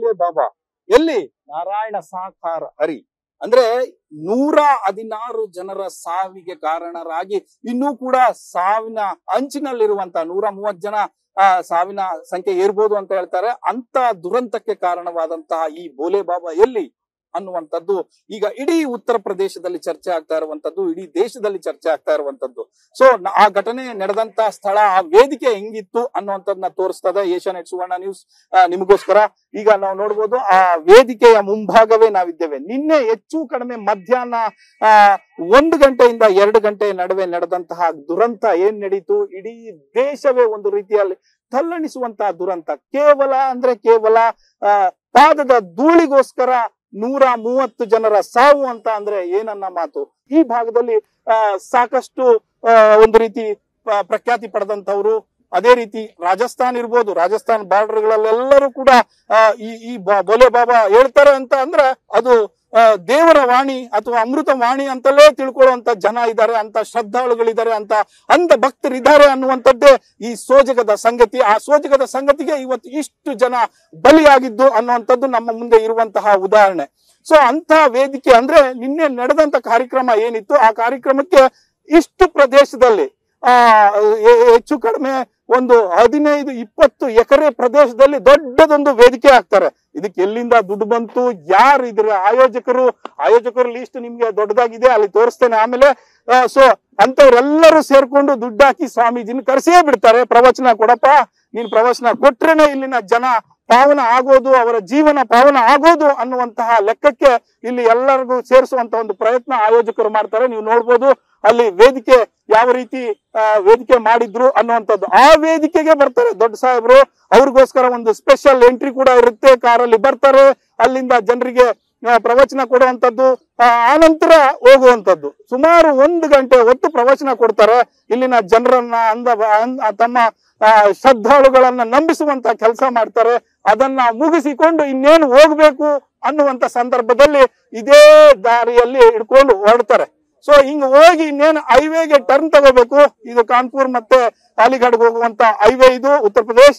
ಬೋಲೆ ಬಾಬಾ ಎಲ್ಲಿ ನಾರಾಯಣ ಸಾಕಾರ ಹರಿ ಅಂದ್ರೆ ನೂರ ಹದಿನಾರು ಜನರ ಸಾವಿಗೆ ಕಾರಣರಾಗಿ ಇನ್ನೂ ಕೂಡ ಸಾವಿನ ಅಂಚಿನಲ್ಲಿರುವಂತ ನೂರ ಮೂವತ್ ಜನ ಆ, ಸಾವಿನ ಸಂಖ್ಯೆ ಏರ್ಬೋದು ಅಂತ ಹೇಳ್ತಾರೆ ಅಂತ ದುರಂತಕ್ಕೆ ಕಾರಣವಾದಂತಹ ಈ ಬೋಲೆ ಬಾಬಾ ಎಲ್ಲಿ ಅನ್ನುವಂಥದ್ದು ಈಗ ಇಡೀ ಉತ್ತರ ಪ್ರದೇಶದಲ್ಲಿ ಚರ್ಚೆ ಆಗ್ತಾ ಇರುವಂತದ್ದು ಇಡೀ ದೇಶದಲ್ಲಿ ಚರ್ಚೆ ಆಗ್ತಾ ಇರುವಂತದ್ದು ಸೊ ಆ ಘಟನೆ ನಡೆದಂತ ಸ್ಥಳ ಆ ವೇದಿಕೆ ಹೆಂಗಿತ್ತು ಅನ್ನುವಂಥದ್ದನ್ನ ತೋರಿಸ್ತದೆ ಏಷ್ಯಾನೆಟ್ ಸುವರ್ಣ ನ್ಯೂಸ್ ಆ, ನಿಮಗೋಸ್ಕರ ಈಗ ನಾವು ನೋಡ್ಬೋದು ಆ ವೇದಿಕೆಯ ಮುಂಭಾಗವೇ ನಾವಿದ್ದೇವೆ ನಿನ್ನೆ ಹೆಚ್ಚು ಕಡಿಮೆ ಮಧ್ಯಾಹ್ನ ಆ ಒಂದು ಗಂಟೆಯಿಂದ ಎರಡು ಗಂಟೆ ನಡುವೆ ನಡೆದಂತಹ ದುರಂತ ಏನ್ ನಡೀತು ಇಡೀ ದೇಶವೇ ಒಂದು ರೀತಿಯಲ್ಲಿ ತಲ್ಲಣಿಸುವಂತಹ ದುರಂತ ಕೇವಲ ಅಂದ್ರೆ ಕೇವಲ ಆ ಪಾದದ ಧೂಳಿಗೋಸ್ಕರ ನೂರ ಮೂವತ್ತು ಜನರ ಸಾವು ಅಂತ ಅಂದ್ರೆ ಏನನ್ನ ಮಾತು ಈ ಭಾಗದಲ್ಲಿ ಆ ಸಾಕಷ್ಟು ಆ, ಒಂದು ರೀತಿ ಪ- ಪ್ರಖ್ಯಾತಿ ಪಡೆದಂತವ್ರು ಅದೇ ರೀತಿ ರಾಜಸ್ಥಾನ್ ಇರ್ಬೋದು ರಾಜಸ್ಥಾನ್ ಬಾರ್ಡರ್ಗಳಲ್ಲೆಲ್ಲರೂ ಕೂಡ ಆ, ಈ ಈ ಬ- ಬೋಲೆ ಬಾಬಾ ಹೇಳ್ತಾರೆ ಅಂತ ಅಂದ್ರೆ ಅದು ಆ, ದೇವರ ವಾಣಿ ಅಥವಾ ಅಮೃತ ವಾಣಿ ಅಂತಲೇ ತಿಳ್ಕೊಳ್ಳುವಂತ ಜನ ಇದ್ದಾರೆ ಅಂತ ಶ್ರದ್ಧಾಳುಗಳಿದ್ದಾರೆ ಅಂತ ಅಂಧ ಭಕ್ತರಿದ್ದಾರೆ ಅನ್ನುವಂಥದ್ದೇ ಈ ಸೋಜಗದ ಸಂಗತಿ ಆ ಸೋಜಗದ ಸಂಗತಿಗೆ ಇವತ್ತು ಇಷ್ಟು ಜನ ಬಲಿಯಾಗಿದ್ದು ಅನ್ನುವಂಥದ್ದು ನಮ್ಮ ಮುಂದೆ ಇರುವಂತಹ ಉದಾಹರಣೆ ಸೊ ಅಂತ ವೇದಿಕೆ ಅಂದ್ರೆ ನಿನ್ನೆ ನಡೆದಂತ ಕಾರ್ಯಕ್ರಮ ಏನಿತ್ತು ಆ ಕಾರ್ಯಕ್ರಮಕ್ಕೆ ಇಷ್ಟು ಪ್ರದೇಶದಲ್ಲಿ ಆ ಹೆ- ಹೆಚ್ಚು ಕಡಿಮೆ ಒಂದು ಹದಿನೈದು ಇಪ್ಪತ್ತು ಎಕರೆ ಪ್ರದೇಶದಲ್ಲಿ ದೊಡ್ಡದೊಂದು ವೇದಿಕೆ ಹಾಕ್ತಾರೆ ಇದಕ್ಕೆ ಎಲ್ಲಿಂದ ದುಡ್ಡು ಬಂತು ಯಾರು ಇದ್ರ ಆಯೋಜಕರು ಆಯೋಜಕರ ಲೀಸ್ಟ್ ನಿಮ್ಗೆ ದೊಡ್ಡದಾಗಿದೆ ಅಲ್ಲಿ ತೋರಿಸ್ತೇನೆ ಆಮೇಲೆ ಸೊ ಅಂತವ್ರೆಲ್ಲರೂ ಸೇರ್ಕೊಂಡು ದುಡ್ಡು ಹಾಕಿ ಸ್ವಾಮೀಜಿನ ಕರೆಸೇ ಬಿಡ್ತಾರೆ ಪ್ರವಚನ ಕೊಡಪ್ಪ ನೀನ್ ಪ್ರವಚನ ಕೊಟ್ರೇನೆ ಇಲ್ಲಿನ ಜನ ಪಾವನ ಆಗೋದು ಅವರ ಜೀವನ ಪಾವನ ಆಗೋದು ಅನ್ನುವಂತಹ ಲೆಕ್ಕಕ್ಕೆ ಇಲ್ಲಿ ಎಲ್ಲರಿಗೂ ಸೇರಿಸುವಂತ ಒಂದು ಪ್ರಯತ್ನ ಆಯೋಜಕರು ಮಾಡ್ತಾರೆ ನೀವು ನೋಡ್ಬೋದು ಅಲ್ಲಿ ವೇದಿಕೆ ಯಾವ ರೀತಿ ಆ, ವೇದಿಕೆ ಮಾಡಿದ್ರು ಅನ್ನುವಂಥದ್ದು ಆ ವೇದಿಕೆಗೆ ಬರ್ತಾರೆ ದೊಡ್ಡ ಸಾಹೇಬ್ರು ಅವ್ರಿಗೋಸ್ಕರ ಒಂದು ಸ್ಪೆಷಲ್ ಎಂಟ್ರಿ ಕೂಡ ಇರುತ್ತೆ ಕಾರಲ್ಲಿ ಬರ್ತಾರೆ ಅಲ್ಲಿಂದ ಜನರಿಗೆ ಆ, ಪ್ರವಚನ ಕೊಡುವಂತದ್ದು ಆ, ಆನಂತರ ಹೋಗುವಂತದ್ದು ಸುಮಾರು ಒಂದು ಗಂಟೆ ಹೊತ್ತು ಪ್ರವಚನ ಕೊಡ್ತಾರೆ ಇಲ್ಲಿನ ಜನರನ್ನ ಅಂದ ಅಂದ- ತಮ್ಮ ಆ, ಶ್ರದ್ಧಾಳುಗಳನ್ನ ನಂಬಿಸುವಂತ ಕೆಲಸ ಮಾಡ್ತಾರೆ ಅದನ್ನ ಮುಗಿಸಿಕೊಂಡು ಇನ್ನೇನು ಹೋಗ್ಬೇಕು ಅನ್ನುವಂತ ಸಂದರ್ಭದಲ್ಲಿ ಇದೇ ದಾರಿಯಲ್ಲಿ ಹಿಡ್ಕೊಂಡು ಹೊರಡ್ತಾರೆ ಸೊ ಹಿಂಗ್ ಹೋಗಿ ಇನ್ನೇನು ಹೈವೇಗೆ ಟರ್ನ್ ತಗೋಬೇಕು ಇದು ಕಾನ್ಪುರ್ ಮತ್ತೆ ಅಲಿಗಢ್ಗೆ ಹೋಗುವಂತ ಹೈವೇ ಇದು ಉತ್ತರ ಪ್ರದೇಶ್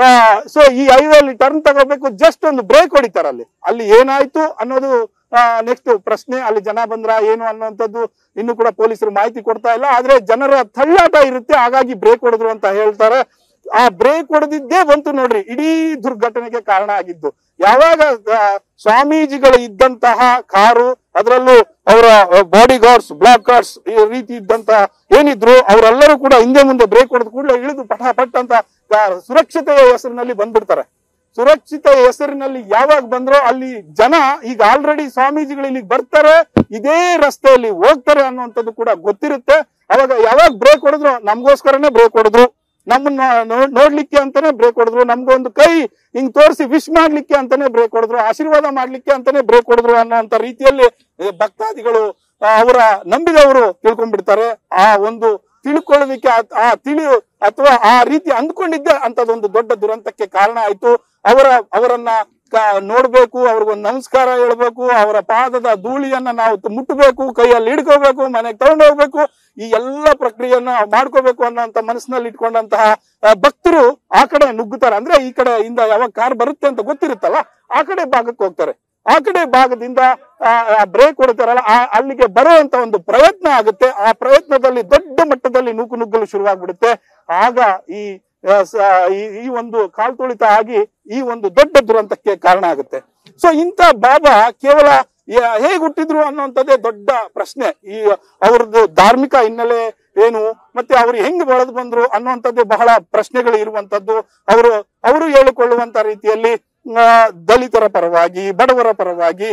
ಸೊ ಈ ಹೈವೇ ಅಲ್ಲಿ ಟರ್ನ್ ತಗೋಬೇಕು ಜಸ್ಟ್ ಒಂದು ಬ್ರೇಕ್ ಹೊಡಿತಾರೆ ಅಲ್ಲಿ ಅಲ್ಲಿ ಏನಾಯ್ತು ಅನ್ನೋದು ನೆಕ್ಸ್ಟ್ ಪ್ರಶ್ನೆ ಅಲ್ಲಿ ಜನ ಬಂದ್ರ ಏನು ಅನ್ನುವಂಥದ್ದು ಇನ್ನು ಕೂಡ ಪೊಲೀಸರು ಮಾಹಿತಿ ಕೊಡ್ತಾ ಇಲ್ಲ ಆದ್ರೆ ಜನರ ತಳ್ಳಾಟ ಇರುತ್ತೆ ಹಾಗಾಗಿ ಬ್ರೇಕ್ ಹೊಡೆದ್ರು ಅಂತ ಹೇಳ್ತಾರೆ ಆ ಬ್ರೇಕ್ ಹೊಡೆದಿದ್ದೇ ಬಂತು ನೋಡ್ರಿ ಇಡೀ ದುರ್ಘಟನೆಗೆ ಕಾರಣ ಆಗಿದ್ದು ಯಾವಾಗ ಆ, ಸ್ವಾಮೀಜಿಗಳು ಇದ್ದಂತಹ ಕಾರು ಅದರಲ್ಲೂ ಅವರ ಬಾಡಿ ಗಾರ್ಡ್ಸ್ ಬ್ಲಾಕ್ ಗಾರ್ಡ್ಸ್ ಈ ರೀತಿ ಇದ್ದಂತಹ ಏನಿದ್ರು ಅವರೆಲ್ಲರೂ ಕೂಡ ಹಿಂದೆ ಮುಂದೆ ಬ್ರೇಕ್ ಹೊಡೆದ ಕೂಡಲೇ ಇಳಿದು ಪಟ ಪಟ್ ಅಂತ ಆ, ಸುರಕ್ಷತೆಯ ಹೆಸರಿನಲ್ಲಿ ಬಂದ್ಬಿಡ್ತಾರೆ ಸುರಕ್ಷಿತ ಹೆಸರಿನಲ್ಲಿ ಯಾವಾಗ ಬಂದ್ರೋ ಅಲ್ಲಿ ಜನ ಈಗ ಆಲ್ರೆಡಿ ಸ್ವಾಮೀಜಿಗಳು ಇಲ್ಲಿಗೆ ಬರ್ತಾರೆ ಇದೇ ರಸ್ತೆಯಲ್ಲಿ ಹೋಗ್ತಾರೆ ಅನ್ನುವಂಥದ್ದು ಕೂಡ ಗೊತ್ತಿರುತ್ತೆ ಅವಾಗ ಯಾವಾಗ ಬ್ರೇಕ್ ಹೊಡೆದ್ರು ನಮ್ಗೋಸ್ಕರನೇ ಬ್ರೇಕ್ ಹೊಡೆದ್ರು ನಮ್ಮನ್ನ ನೋ- ನೋಡ್ಲಿಕ್ಕೆ ಅಂತಾನೆ ಬ್ರೇಕ್ ಹೊಡೆದ್ರು ನಮ್ಗೊಂದು ಕೈ ಹಿಂಗ್ ತೋರಿಸಿ ವಿಶ್ ಮಾಡ್ಲಿಕ್ಕೆ ಅಂತಾನೆ ಬ್ರೇಕ್ ಹೊಡೆದ್ರು ಆಶೀರ್ವಾದ ಮಾಡ್ಲಿಕ್ಕೆ ಅಂತಾನೆ ಬ್ರೇಕ್ ಹೊಡೆದ್ರು ಅನ್ನೋಂತ ರೀತಿಯಲ್ಲಿ ಏ, ಭಕ್ತಾದಿಗಳು ಆ, ಅವರ ನಂಬಿದವರು ತಿಳ್ಕೊಂಡ್ಬಿಡ್ತಾರೆ ಆ ಒಂದು ತಿಳ್ಕೊಳ್ಳೋದಕ್ಕೆ ಆ- ಆ ತಿಳಿ ಅಥವಾ ಆ ರೀತಿ ಅಂದ್ಕೊಂಡಿದ್ದೆ ಅಂತದೊಂದು ದೊಡ್ಡ ದುರಂತಕ್ಕೆ ಕಾರಣ ಆಯ್ತು ಅವರ ಅವರನ್ನ ಕ- ನೋಡ್ಬೇಕು ಅವ್ರಿಗೊಂದು ನಮಸ್ಕಾರ ಹೇಳ್ಬೇಕು ಅವರ ಪಾದದ ಧೂಳಿಯನ್ನ ನಾವು ತ- ಮುಟ್ಟಬೇಕು ಕೈಯಲ್ಲಿ ಹಿಡ್ಕೋಬೇಕು ಮನೆಗೆ ತಗೊಂಡು ಹೋಗ್ಬೇಕು ಈ ಎಲ್ಲ ಪ್ರಕ್ರಿಯೆಯನ್ನ ಮಾಡ್ಕೋಬೇಕು ಅನ್ನೋಂತ ಮನಸ್ಸಿನಲ್ಲಿ ಇಟ್ಕೊಂಡಂತಹ ಆ, ಭಕ್ತರು ಆ ಕಡೆ ನುಗ್ಗುತ್ತಾರೆ ಅಂದ್ರೆ ಈ ಕಡೆ ಇಂದ ಯಾವಾಗ ಕಾರ್ ಬರುತ್ತೆ ಅಂತ ಗೊತ್ತಿರುತ್ತಲ್ಲ ಆ ಕಡೆ ಭಾಗಕ್ಕೆ ಹೋಗ್ತಾರೆ ಆ ಕಡೆ ಭಾಗದಿಂದ ಬ್ರೇಕ್ ಹೊಡಿತಾರಲ್ಲ ಆ ಅಲ್ಲಿಗೆ ಬರುವಂತ ಒಂದು ಪ್ರಯತ್ನ ಆಗುತ್ತೆ ಆ ಪ್ರಯತ್ನದಲ್ಲಿ ದೊಡ್ಡ ಮಟ್ಟದಲ್ಲಿ ನೂಕು ನುಗ್ಗಲು ಶುರುವಾಗ್ಬಿಡುತ್ತೆ ಆಗ ಈ ಆ, ಸ- ಈ- ಈ ಒಂದು ಕಾಲ್ ತುಳಿತ ಆಗಿ ಈ ಒಂದು ದೊಡ್ಡ ದುರಂತಕ್ಕೆ ಕಾರಣ ಆಗುತ್ತೆ ಸೊ ಇಂಥ ಬಾಬಾ ಕೇವಲ ಯ- ಹೇಗ್ ಹುಟ್ಟಿದ್ರು ಅನ್ನುವಂಥದ್ದೇ ದೊಡ್ಡ ಪ್ರಶ್ನೆ ಈ ಅವ್ರದ್ದು ಧಾರ್ಮಿಕ ಹಿನ್ನೆಲೆ ಏನು ಮತ್ತೆ ಅವ್ರು ಹೆಂಗ್ ಬೆಳೆದು ಬಂದ್ರು ಅನ್ನುವಂಥದ್ದೇ ಬಹಳ ಪ್ರಶ್ನೆಗಳು ಇರುವಂತದ್ದು ಅವರು ಅವರು ಹೇಳಿಕೊಳ್ಳುವಂತ ರೀತಿಯಲ್ಲಿ ಆ, ದಲಿತರ ಪರವಾಗಿ ಬಡವರ ಪರವಾಗಿ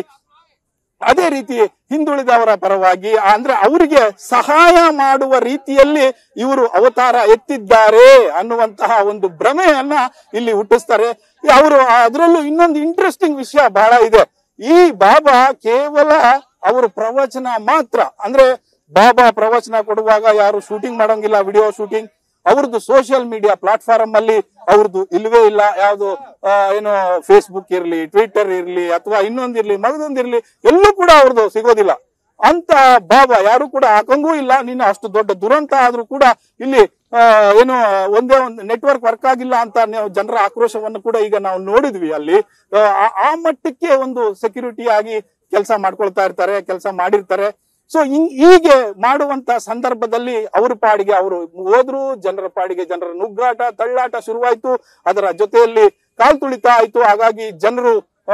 ಅದೇ ರೀತಿ ಹಿಂದುಳಿದವರ ಪರವಾಗಿ ಅಂದ್ರೆ ಅವರಿಗೆ ಸಹಾಯ ಮಾಡುವ ರೀತಿಯಲ್ಲಿ ಇವರು ಅವತಾರ ಎತ್ತಿದ್ದಾರೆ ಅನ್ನುವಂತಹ ಒಂದು ಭ್ರಮೆಯನ್ನ ಇಲ್ಲಿ ಹುಟ್ಟಿಸ್ತಾರೆ ಅವರು ಅದರಲ್ಲೂ ಇನ್ನೊಂದು ಇಂಟ್ರೆಸ್ಟಿಂಗ್ ವಿಷಯ ಬಹಳ ಇದೆ ಈ ಬಾಬಾ ಕೇವಲ ಅವರು ಪ್ರವಚನ ಮಾತ್ರ ಅಂದ್ರೆ ಬಾಬಾ ಪ್ರವಚನ ಕೊಡುವಾಗ ಯಾರು ಶೂಟಿಂಗ್ ಮಾಡಂಗಿಲ್ಲ ವಿಡಿಯೋ ಶೂಟಿಂಗ್ ಅವ್ರದ್ದು ಸೋಷಿಯಲ್ ಮೀಡಿಯಾ ಪ್ಲಾಟ್ಫಾರ್ಮ್ ಅಲ್ಲಿ ಅವ್ರದ್ದು ಇಲ್ವೇ ಇಲ್ಲ ಯಾವ್ದು ಆ, ಏನು ಫೇಸ್ಬುಕ್ ಇರ್ಲಿ ಟ್ವಿಟರ್ ಇರ್ಲಿ ಅಥವಾ ಇನ್ನೊಂದಿರ್ಲಿ ಮಗದೊಂದಿರ್ಲಿ ಎಲ್ಲೂ ಕೂಡ ಅವ್ರದ್ದು ಸಿಗೋದಿಲ್ಲ ಅಂತ ಭಾವ ಯಾರು ಕೂಡ ಹಾಕಂಗೂ ಇಲ್ಲ ನಿನ್ನ ಅಷ್ಟು ದೊಡ್ಡ ದುರಂತ ಆದ್ರೂ ಕೂಡ ಇಲ್ಲಿ ಆ, ಏನು ಒಂದೇ ಒಂದು ನೆಟ್ವರ್ಕ್ ವರ್ಕ್ ಆಗಿಲ್ಲ ಅಂತ ನಾವು ಜನರ ಆಕ್ರೋಶವನ್ನು ಕೂಡ ಈಗ ನಾವು ನೋಡಿದ್ವಿ ಅಲ್ಲಿ ಆ, ಆ- ಆ ಮಟ್ಟಕ್ಕೆ ಒಂದು ಸೆಕ್ಯೂರಿಟಿ ಆಗಿ ಕೆಲಸ ಮಾಡ್ಕೊಳ್ತಾ ಇರ್ತಾರೆ ಕೆಲಸ ಮಾಡಿರ್ತಾರೆ ಸೊ ಹೀಗೆ ಮಾಡುವಂತ ಸಂದರ್ಭದಲ್ಲಿ ಅವ್ರ ಪಾಡಿಗೆ ಅವರು ಹೋದ್ರು ಜನರ ಪಾಡಿಗೆ ಜನರ ನುಗ್ಗಾಟ ತಳ್ಳಾಟ ಶುರುವಾಯ್ತು ಅದರ ಜೊತೆಯಲ್ಲಿ ಕಾಲ್ ತುಳಿತ ಆಯ್ತು ಹಾಗಾಗಿ ಜನರು ಆ,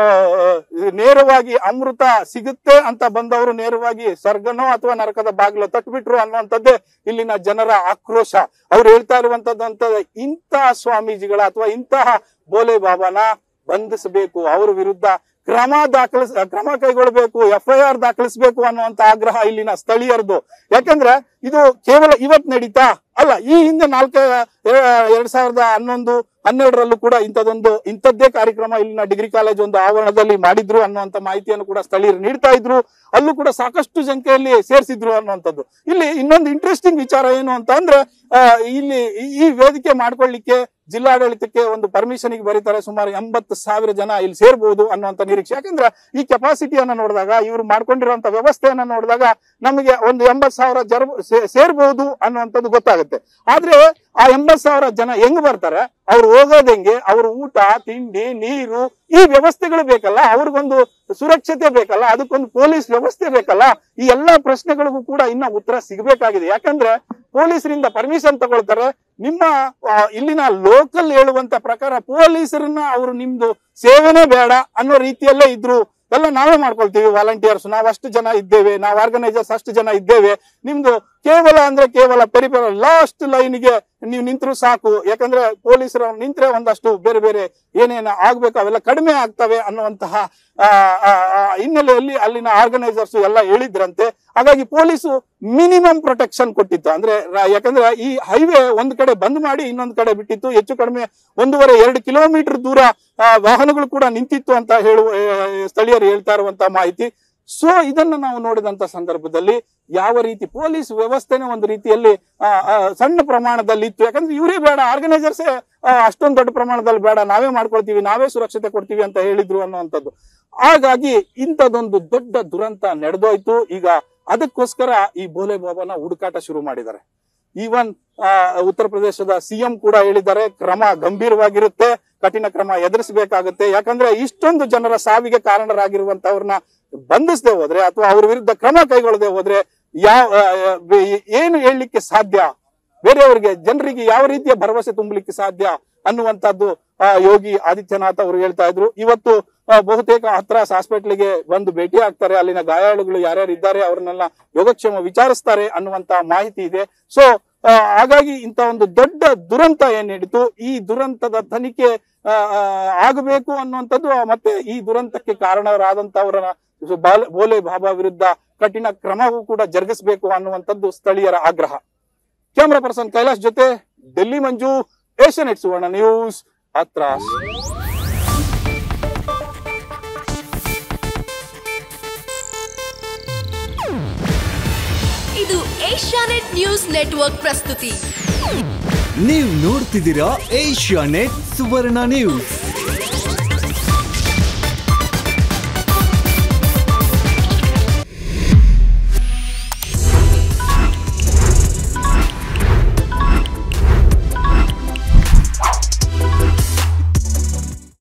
ನೇರವಾಗಿ ಅಮೃತ ಸಿಗುತ್ತೆ ಅಂತ ಬಂದವರು ನೇರವಾಗಿ ಸ್ವರ್ಗನೋ ಅಥವಾ ನರಕದ ಬಾಗಿಲು ತಟ್ಬಿಟ್ರು ಅನ್ನುವಂಥದ್ದೇ ಇಲ್ಲಿನ ಜನರ ಆಕ್ರೋಶ ಅವ್ರು ಹೇಳ್ತಾ ಇರುವಂತದ್ದು ಅಂತ ಇಂತಹ ಸ್ವಾಮೀಜಿಗಳ ಅಥವಾ ಇಂತಹ ಬೋಲೆ ಬಾಬಾನ ಬಂಧಿಸಬೇಕು ಅವ್ರ ವಿರುದ್ಧ ಕ್ರಮ ದಾಖಲಿಸ್ ಕ್ರಮ ಕೈಗೊಳ್ಳಬೇಕು ಎಫ್ ಐ ಆರ್ ದಾಖಲಿಸಬೇಕು ಅನ್ನುವಂತ ಆಗ್ರಹ ಇಲ್ಲಿನ ಸ್ಥಳೀಯರದು ಯಾಕಂದ್ರೆ ಇದು ಕೇವಲ ಇವತ್ ನಡೀತಾ ಅಲ್ಲ ಈ ಹಿಂದೆ ನಾಲ್ಕ ಎರಡ್ ಸಾವಿರದ ಹನ್ನೊಂದು ಹನ್ನೆರಡರಲ್ಲೂ ಕೂಡ ಇಂಥದೊಂದು ಇಂಥದ್ದೇ ಕಾರ್ಯಕ್ರಮ ಇಲ್ಲಿನ ಡಿಗ್ರಿ ಕಾಲೇಜ್ ಒಂದು ಆವರಣದಲ್ಲಿ ಮಾಡಿದ್ರು ಅನ್ನುವಂತ ಮಾಹಿತಿಯನ್ನು ಕೂಡ ಸ್ಥಳೀಯರು ನೀಡ್ತಾ ಇದ್ರು ಅಲ್ಲೂ ಕೂಡ ಸಾಕಷ್ಟು ಸಂಖ್ಯೆಯಲ್ಲಿ ಸೇರಿಸಿದ್ರು ಅನ್ನುವಂಥದ್ದು ಇಲ್ಲಿ ಇನ್ನೊಂದು ಇಂಟ್ರೆಸ್ಟಿಂಗ್ ವಿಚಾರ ಏನು ಅಂತ ಅಂದ್ರೆ ಆ, ಇಲ್ಲಿ ಈ- ಈ ವೇದಿಕೆ ಮಾಡ್ಕೊಳ್ಳಿಕ್ಕೆ ಜಿಲ್ಲಾಡಳಿತಕ್ಕೆ ಒಂದು ಪರ್ಮಿಷನ್ ಗೆ ಬರೀತಾರೆ ಸುಮಾರು ಎಂಬತ್ತು ಸಾವಿರ ಜನ ಇಲ್ಲಿ ಸೇರ್ಬೋದು ಅನ್ನುವಂತ ನಿರೀಕ್ಷೆ ಯಾಕಂದ್ರೆ ಈ ಕೆಪಾಸಿಟಿಯನ್ನ ನೋಡಿದಾಗ ಇವರು ಮಾಡ್ಕೊಂಡಿರುವಂತ ವ್ಯವಸ್ಥೆಯನ್ನ ನೋಡಿದಾಗ ನಮಗೆ ಒಂದು ಎಂಬತ್ ಸಾವಿರ ಜರ ಸೇ- ಸೇರ್ಬಹುದು ಅನ್ನುವಂಥದ್ದು ಗೊತ್ತಾಗುತ್ತೆ ಆದ್ರೆ ಆ ಎಂಬತ್ ಸಾವಿರ ಜನ ಹೆಂಗ್ ಬರ್ತಾರೆ ಅವ್ರು ಹೋಗೋದ್ ಹೆಂಗೆ ಅವ್ರ ಊಟ ತಿಂಡಿ ನೀರು ಈ ವ್ಯವಸ್ಥೆಗಳು ಬೇಕಲ್ಲ ಅವ್ರಿಗೊಂದು ಸುರಕ್ಷತೆ ಬೇಕಲ್ಲ ಅದಕ್ಕೊಂದು ಪೊಲೀಸ್ ವ್ಯವಸ್ಥೆ ಬೇಕಲ್ಲ ಈ ಎಲ್ಲಾ ಪ್ರಶ್ನೆಗಳಿಗೂ ಕೂಡ ಇನ್ನ ಉತ್ತರ ಸಿಗಬೇಕಾಗಿದೆ ಯಾಕಂದ್ರೆ ಪೊಲೀಸರಿಂದ ಪರ್ಮಿಷನ್ ತಗೊಳ್ತಾರೆ ನಿಮ್ಮ ಆ, ಇಲ್ಲಿನ ಲೋಕಲ್ ಹೇಳುವಂತ ಪ್ರಕಾರ ಪೊಲೀಸರನ್ನ ಅವರು ನಿಮ್ದು ಸೇವೆನೇ ಬೇಡ ಅನ್ನೋ ರೀತಿಯಲ್ಲೇ ಇದ್ರು ಎಲ್ಲ ನಾವೇ ಮಾಡ್ಕೊಳ್ತೀವಿ ವಾಲಂಟಿಯರ್ಸ್ ನಾವು ಅಷ್ಟು ಜನ ಇದ್ದೇವೆ ನಾವು ಆರ್ಗನೈಸರ್ಸ್ ಅಷ್ಟು ಜನ ಇದ್ದೇವೆ ನಿಮ್ದು ಕೇವಲ ಅಂದ್ರೆ ಕೇವಲ ಪೆರಿಪೆರ ಲಾಸ್ಟ್ ಲೈನ್ಗೆ ನೀವು ನಿಂತರು ಸಾಕು ಯಾಕಂದ್ರೆ ಪೊಲೀಸರು ನಿಂತ್ರೆ ಒಂದಷ್ಟು ಬೇರೆ ಬೇರೆ ಏನೇನು ಆಗ್ಬೇಕು ಅವೆಲ್ಲ ಕಡಿಮೆ ಆಗ್ತವೆ ಅನ್ನುವಂತಹ ಆ, ಆ, ಆ, ಹಿನ್ನೆಲೆಯಲ್ಲಿ ಅಲ್ಲಿನ ಆರ್ಗನೈಸರ್ಸ್ ಎಲ್ಲ ಹೇಳಿದ್ರಂತೆ ಹಾಗಾಗಿ ಪೊಲೀಸು ಮಿನಿಮಮ್ ಪ್ರೊಟೆಕ್ಷನ್ ಕೊಟ್ಟಿತ್ತು ಅಂದ್ರೆ ರ- ಯಾಕಂದ್ರೆ ಈ ಹೈವೇ ಒಂದ್ ಕಡೆ ಬಂದ್ ಮಾಡಿ ಇನ್ನೊಂದ್ ಕಡೆ ಬಿಟ್ಟಿತ್ತು ಹೆಚ್ಚು ಕಡಿಮೆ ಒಂದೂವರೆ ಎರಡು ಕಿಲೋಮೀಟರ್ ದೂರ ಆ, ವಾಹನಗಳು ಕೂಡ ನಿಂತಿತ್ತು ಅಂತ ಹೇಳುವ ಆ, ಸ್ಥಳೀಯರು ಹೇಳ್ತಾ ಇರುವಂತ ಮಾಹಿತಿ ಸೊ ಇದನ್ನ ನಾವು ನೋಡಿದಂತ ಸಂದರ್ಭದಲ್ಲಿ ಯಾವ ರೀತಿ ಪೊಲೀಸ್ ವ್ಯವಸ್ಥೆನೇ ಒಂದು ರೀತಿಯಲ್ಲಿ ಆ, ಆ, ಸಣ್ಣ ಪ್ರಮಾಣದಲ್ಲಿ ಇತ್ತು ಯಾಕಂದ್ರೆ ಇವರೇ ಬೇಡ ಆರ್ಗನೈಸರ್ಸೇ ಅಷ್ಟೊಂದು ದೊಡ್ಡ ಪ್ರಮಾಣದಲ್ಲಿ ಬೇಡ ನಾವೇ ಮಾಡ್ಕೊಳ್ತೀವಿ ನಾವೇ ಸುರಕ್ಷತೆ ಕೊಡ್ತೀವಿ ಅಂತ ಹೇಳಿದ್ರು ಅನ್ನುವಂಥದ್ದು ಹಾಗಾಗಿ ಇಂಥದೊಂದು ದೊಡ್ಡ ದುರಂತ ನಡೆದೋಯ್ತು ಈಗ ಅದಕ್ಕೋಸ್ಕರ ಈ ಬೋಲೆ ಬಾಬಾನ ಹುಡುಕಾಟ ಶುರು ಮಾಡಿದ್ದಾರೆ ಈವನ್ ಉತ್ತರ ಪ್ರದೇಶದ ಸಿಎಂ ಕೂಡ ಹೇಳಿದ್ದಾರೆ ಕ್ರಮ ಗಂಭೀರವಾಗಿರುತ್ತೆ ಕಠಿಣ ಕ್ರಮ ಎದುರಿಸಬೇಕಾಗುತ್ತೆ ಯಾಕಂದ್ರೆ ಇಷ್ಟೊಂದು ಜನರ ಸಾವಿಗೆ ಕಾರಣರಾಗಿರುವಂತವ್ರನ್ನ ಬಂಧಿಸದೆ ಹೋದ್ರೆ ಅಥವಾ ಅವ್ರ ವಿರುದ್ಧ ಕ್ರಮ ಕೈಗೊಳ್ಳದೆ ಹೋದ್ರೆ ಯಾವ ಆ, ಆ, ಏನು ಹೇಳಲಿಕ್ಕೆ ಸಾಧ್ಯ ಬೇರೆಯವರಿಗೆ ಜನರಿಗೆ ಯಾವ ರೀತಿಯ ಭರವಸೆ ತುಂಬಲಿಕ್ಕೆ ಸಾಧ್ಯ ಅನ್ನುವಂಥದ್ದು ಆ, ಯೋಗಿ ಆದಿತ್ಯನಾಥ್ ಅವರು ಹೇಳ್ತಾ ಇದ್ರು ಇವತ್ತು ಆ, ಬಹುತೇಕ ಹತ್ರಾಸ್ ಹಾಸ್ಪಿಟ್ಲಿಗೆ ಬಂದು ಭೇಟಿ ಆಗ್ತಾರೆ ಅಲ್ಲಿನ ಗಾಯಾಳುಗಳು ಯಾರ್ಯಾರು ಇದ್ದಾರೆ ಅವ್ರನ್ನೆಲ್ಲ ಯೋಗಕ್ಷೇಮ ವಿಚಾರಿಸ್ತಾರೆ ಅನ್ನುವಂತ ಮಾಹಿತಿ ಇದೆ ಸೊ ಹಾಗಾಗಿ ಇಂತ ಒಂದು ದೊಡ್ಡ ದುರಂತ ಏನ್ ನಡೀತು ಈ ದುರಂತದ ತನಿಖೆ ಆ, ಆ, ಆಗಬೇಕು ಅನ್ನುವಂಥದ್ದು ಮತ್ತೆ ಈ ದುರಂತಕ್ಕೆ ಕಾರಣರಾದಂತವರ ಬಾಲ- ಬೋಲೆ ಬಾಬಾ ವಿರುದ್ಧ ಕಠಿಣ ಕ್ರಮವೂ ಕೂಡ ಜರುಗಿಸಬೇಕು ಅನ್ನುವಂಥದ್ದು ಸ್ಥಳೀಯರ ಆಗ್ರಹ ಕ್ಯಾಮ್ರಾ ಪರ್ಸನ್ ಕೈಲಾಶ್ ಜೊತೆ ಡೆಲ್ಲಿ ಮಂಜು ಏಷ್ಯನ್ ಎಟ್ ಸುವರ್ಣ ನ್ಯೂಸ್ ಹತ್ರಾಸ್ ಇದು ಏಷ್ಯಾನೆಟ್ ನ್ಯೂಸ್ ನೆಟ್ವರ್ಕ್ ಪ್ರಸ್ತುತಿ ನೀವು ನೋಡ್ತಿದ್ದೀರಾ ಏಷ್ಯಾ ನೆಟ್ ಸುವರ್ಣ ನ್ಯೂಸ್